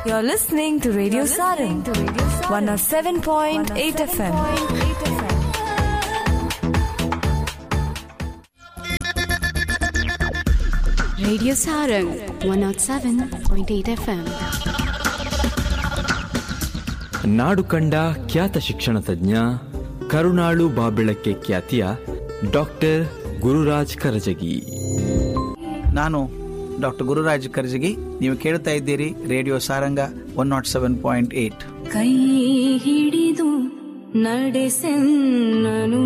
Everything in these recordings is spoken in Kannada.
You're listening to Radio Sarang, 107.8 FM. Radio Sarang 107.8 FM. ನಾಡು ಕಂಡ ಖ್ಯಾತ ಶಿಕ್ಷಣ ತಜ್ಞ ಕರುಣಾಳು ಬಾಬೆಳಕ್ಕೆ ಖ್ಯಾತಿಯ ಡಾಕ್ಟರ್ ಗುರುರಾಜ್ ಕರಜಗಿ ನಾನು ಡಾಕ್ಟರ್ ಗುರುರಾಜ್ ಕರ್ಜಗಿ ನೀವು ಕೇಳ್ತಾ ಇದ್ದೀರಿ radio Saranga one naught seven point eight ಕೈ ಹಿಡಿದು ನಡೆಸೆನ್ನನು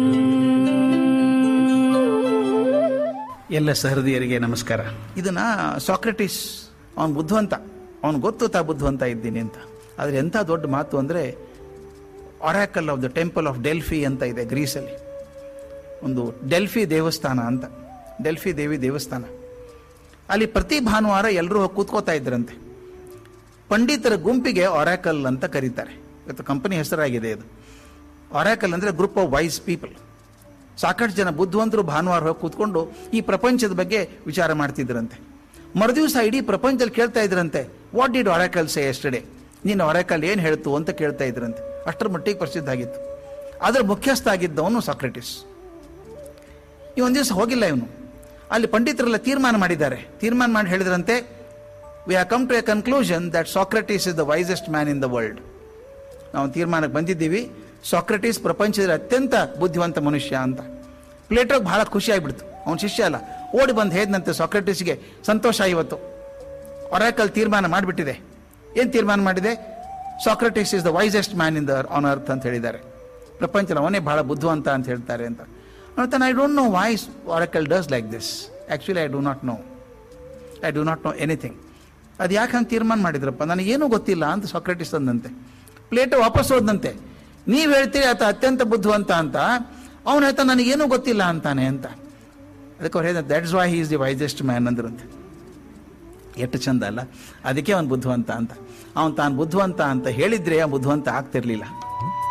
ಎಲ್ಲ ಸಹೃದಯರಿಗೆ ನಮಸ್ಕಾರ ಇದನ್ನ ಸಾಕ್ರೆಟಿಸ್ ಅವನು ಬುದ್ಧಿವಂತ ಅವನು ಗೊತ್ತು ತಾ ಬುದ್ಧಿವಂತ ಇದ್ದೀನಿ ಅಂತ ಆದರೆ ಎಂಥ ದೊಡ್ಡ ಮಾತು ಅಂದರೆ oracle of the temple of Delphi ಅಂತ ಇದೆ ಗ್ರೀಸಲ್ಲಿ ಒಂದು ಡೆಲ್ಫಿ ದೇವಸ್ಥಾನ ಅಂತ ಡೆಲ್ಫಿ ದೇವಿ ದೇವಸ್ಥಾನ ಅಲ್ಲಿ ಪ್ರತಿ ಭಾನುವಾರ ಎಲ್ಲರೂ ಹೋಗಿ ಕೂತ್ಕೋತಾ ಇದ್ರಂತೆ ಪಂಡಿತರ ಗುಂಪಿಗೆ ಒರಾಕಲ್ ಅಂತ ಕರೀತಾರೆ ಇವತ್ತು ಕಂಪನಿ ಹೆಸರಾಗಿದೆ ಇದು ಒರಾಕಲ್ ಅಂದರೆ ಗ್ರೂಪ್ ಆಫ್ ವೈಸ್ ಪೀಪಲ್ ಸಾಕಷ್ಟು ಜನ ಬುದ್ಧಿವಂತರು ಭಾನುವಾರ ಹೋಗಿ ಕೂತ್ಕೊಂಡು ಈ ಪ್ರಪಂಚದ ಬಗ್ಗೆ ವಿಚಾರ ಮಾಡ್ತಿದ್ರಂತೆ ಮರುದಿವಸ ಇಡೀ ಪ್ರಪಂಚದಲ್ಲಿ ಕೇಳ್ತಾ ಇದ್ರಂತೆ what did oracle say yesterday ನೀನು ಒರಾಕಲ್ ಏನು ಹೇಳ್ತು ಅಂತ ಕೇಳ್ತಾ ಇದ್ರಂತೆ ಅಷ್ಟರ ಮಟ್ಟಿಗೆ ಪ್ರಸಿದ್ಧ ಆಗಿತ್ತು ಅದರ ಮುಖ್ಯಸ್ಥ ಆಗಿದ್ದವನು ಸಾಕ್ರೆಟಿಸ್ ಈ ಒಂದು ದಿವಸ ಹೋಗಿಲ್ಲ ಇವನು ಅಲ್ಲಿ ಪಂಡಿತರೆಲ್ಲ ತೀರ್ಮಾನ ಮಾಡಿದ್ದಾರೆ ತೀರ್ಮಾನ ಮಾಡಿ ಹೇಳಿದ್ರಂತೆ we have come to a conclusion that Socrates is the wisest man in the world ನಾವು ತೀರ್ಮಾನಕ್ಕೆ ಬಂದಿದ್ದೀವಿ ಸಾಕ್ರೆಟಿಸ್ ಪ್ರಪಂಚದಲ್ಲಿ ಅತ್ಯಂತ ಬುದ್ಧಿವಂತ ಮನುಷ್ಯ ಅಂತ ಪ್ಲೇಟೋಗೆ ಬಹಳ ಖುಷಿ ಆಗಿಬಿಡ್ತು ಅವನ ಶಿಷ್ಯ ಅಲ್ಲ ಓಡಿ ಬಂದು ಹೇಳಿದಂತೆ ಸಾಕ್ರೆಟಿಸ್ಗೆ ಸಂತೋಷ ಇವತ್ತು ಒರಾಕಲ್ ತೀರ್ಮಾನ ಮಾಡಿಬಿಟ್ಟಿದೆ ಏನು ತೀರ್ಮಾನ ಮಾಡಿದೆ Socrates is the wisest man in the on earth ಅಂತ ಹೇಳಿದ್ದಾರೆ ಪ್ರಪಂಚದ ಅವನೇ ಬಹಳ ಬುದ್ಧಿವಂತ ಅಂತ ಹೇಳ್ತಾರೆ ಅಂತ ಹೇಳ್ತಾನೆ I don't know why's oracle does like this actually I do not know I do not know anything ಅದು ಯಾಕೆ ಹಂಗೆ ತೀರ್ಮಾನ ಮಾಡಿದ್ರಪ್ಪ ನನಗೇನೂ ಗೊತ್ತಿಲ್ಲ ಅಂತ ಸಾಕ್ರೆಟಿಸ್ ಅಂದಂತೆ ಪ್ಲೇಟು ವಾಪಸ್ ಹೋದಂತೆ ನೀವು ಹೇಳ್ತೀರಿ ಆತ ಅತ್ಯಂತ ಬುದ್ಧಿವಂತ ಅಂತ ಅವನು ಹೇಳ್ತಾ ನನಗೇನೂ ಗೊತ್ತಿಲ್ಲ ಅಂತಾನೆ ಅಂತ ಅದಕ್ಕೆ ಅವ್ರು ಹೇಳಿದ that's why he is the wisest man ಅಂದ್ರಂತೆ ಎಷ್ಟು ಚಂದ ಅಲ್ಲ ಅದಕ್ಕೆ ಅವನು ಬುದ್ಧಿವಂತ ಅಂತ ಅವನು ತಾನು ಬುದ್ಧಿವಂತ ಅಂತ ಹೇಳಿದ್ರೆ ಆ ಬುದ್ಧಿವಂತ ಆಗ್ತಿರ್ಲಿಲ್ಲ